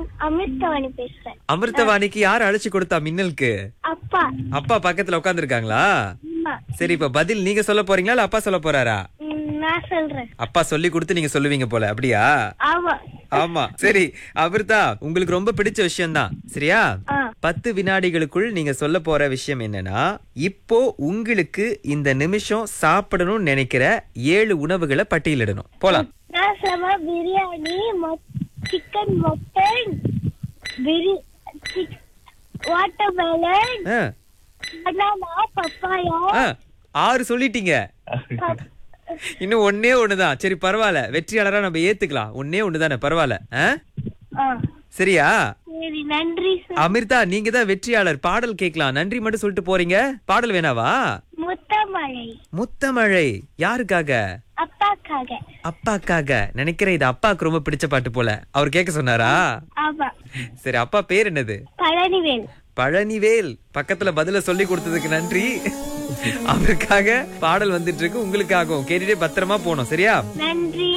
அமிர்தவாணி பேசுறேன் அமிர்தவாணிக்கு யார் அழைச்சு கொடுத்தா மின்னலுக்கு அப்பா அப்பா பக்கத்துல உட்கார்ந்திருக்காங்களா அம்மா சரி இப்ப பதில் நீங்க சொல்ல போறீங்களா இல்ல அப்பா சொல்ல போறாரா ம், நான் சொல்றேன் அப்பா சொல்லி கொடுத்து நீங்க சொல்லுவீங்க போல அப்படியா ஆமா ஆமா சரி அமிர்தா உங்களுக்கு ரொம்ப பிடிச்ச விஷயம் தான் சரியா ஆ பத்து வினாடிகளுக்குள் நீங்க சொல்ல போற விஷயம் என்னன்னா இப்போ உங்களுக்கு இந்த நிமிஷம் சாப்பிடணும்னு நினைக்கிற ஏழு உணவுகளை பட்டியலிடணும் போலாம் நான் சொல்ல பிரியாணி சிக்கன் மட்டன் பிரி watermelon ah, banana papaya ah, ஆறு சொல்லிட்டீங்க இன்னும் ஒன்னே ஒண்ணுதான் சரி பரவாயில்ல வெற்றியாளரா நம்ம ஏத்துக்கலாம் ஒன்னே ஒண்ணுதானே பரவாயில்ல ஆ? ஆ சரியா சரி நன்றி சார் அமிர்தா நீங்க தான் வெற்றியாளர் பாடல் கேட்கலாம் நன்றி மட்டும் சொல்லிட்டு போறீங்க பாடல் வேணாவா முத்தமழை முத்தமழை யாருக்காக அப்பாக்காக அப்பாக்காக நினைக்கிறேன் இது அப்பாக்கு ரொம்ப பிடிச்ச பாட்டு போல அவர் கேட்க சொன்னாரா ஆமா சரி அப்பா பேர் என்னது பழனிவேல் பழனிவேல் பக்கத்துல பதில சொல்லி கொடுத்ததுக்கு நன்றி அவருக்காக பாடல் வந்துட்டு இருக்கு உங்களுக்காகவும் கேட்டுட்டே பத்திரமா போனோம் சரியா நன்றி